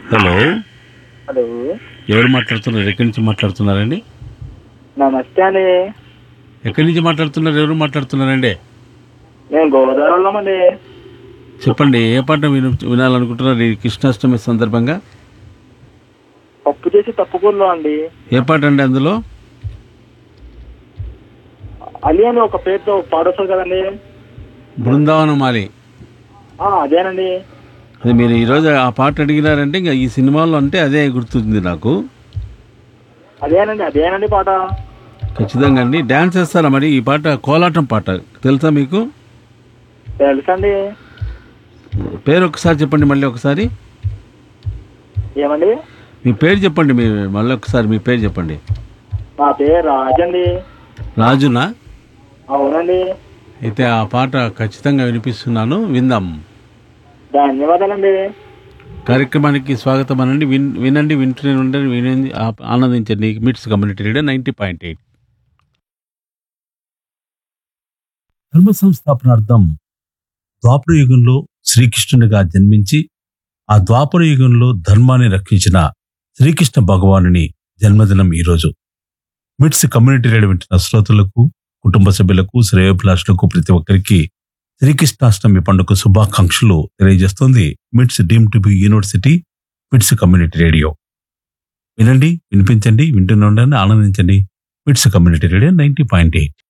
hello hello ఎవరు మాట్లాడుతున్నారు ఎక్కడి నుంచి మాట్లాడుతున్నారండి నమస్తే అండి ఎక్కడి నుంచి మాట్లాడుతున్నారు ఎవరు మాట్లాడుతున్నారండి మేము గోదావరిలో అండి చెప్పండి ఏ పాట విను వినాలనుకుంటున్నారు ఈ కృష్ణాష్టమి సందర్భంగా పప్పు చేసి తప్పుకూరలో అండి ఏ పాట అండి అందులో అలీ అని ఒక పేరుతో పాడొస్తారు కదండి బృందావనమాలి ఆ, అదేనండి అది మీరు ఈరోజు ఆ పాట అడిగినారంటే ఇంకా ఈ సినిమాలో అంటే అదే గుర్తుంది నాకు అదేనండి అదేనండి పాట ఖచ్చితంగా అండి డ్యాన్స్ చేస్తారా మరి ఈ పాట కోలాటం పాట తెలుసా మీకు తెలుసండి పేరు ఒకసారి చెప్పండి మళ్ళీ ఒకసారి ఏమండి మీ పేరు చెప్పండి మీ మళ్ళీ ఒకసారి మీ పేరు చెప్పండి నా పేరు రాజండి రాజునా అవునండి అయితే ఆ పాట ఖచ్చితంగా వినిపిస్తున్నాను విందాం ధన్యవాదాలండి కార్యక్రమానికి స్వాగతం అనండి విన్ వినండి వింటూనే ఉండండి వినండి ఆ- ఆనందించండి MITS community radio ninety point eight ధర్మ సంస్థాపనార్థం ద్వాపర యుగంలో శ్రీకృష్ణునిగా జన్మించి ఆ ద్వాపర యుగంలో ధర్మాన్ని రక్షించిన శ్రీకృష్ణ భగవానుని జన్మదినం ఈరోజు మిట్స్ కమ్యూనిటీ రేడియో వింటున్న శ్రోతలకు కుటుంబ సభ్యులకు శ్రేయోభిలాషులకు ప్రతి ఒక్కరికి శ్రీకృష్ణాష్టమి పండుగ శుభాకాంక్షలు తెలియజేస్తోంది MITS deemed to be university MITS community radio వినండి వినిపించండి వింటూనే ఉండండి ఆనందించండి MITS community radio ninety point eight